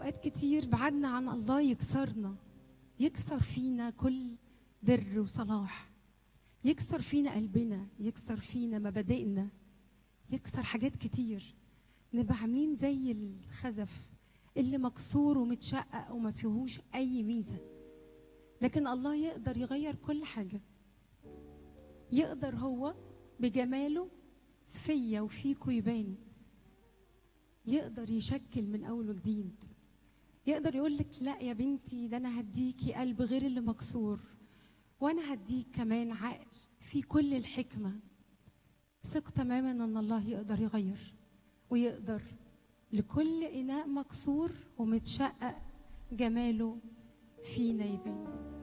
اوقات كتير بعدنا عن الله يكسرنا يكسر فينا كل بر وصلاح يكسر فينا قلبنا يكسر فينا مبادئنا يكسر حاجات كتير نبقى عاملين زي الخزف اللي مكسور ومتشقق وما فيهوش اي ميزه لكن الله يقدر يغير كل حاجه يقدر هو بجماله فيا وفيكوا يبان يقدر يشكل من اول وجديد يقدر يقول لك لا يا بنتي ده انا هديكي قلب غير اللي مكسور وانا هديك كمان عقل في كل الحكمه ثق تماما ان الله يقدر يغير ويقدر لكل اناء مكسور ومتشقق جماله فينا يبان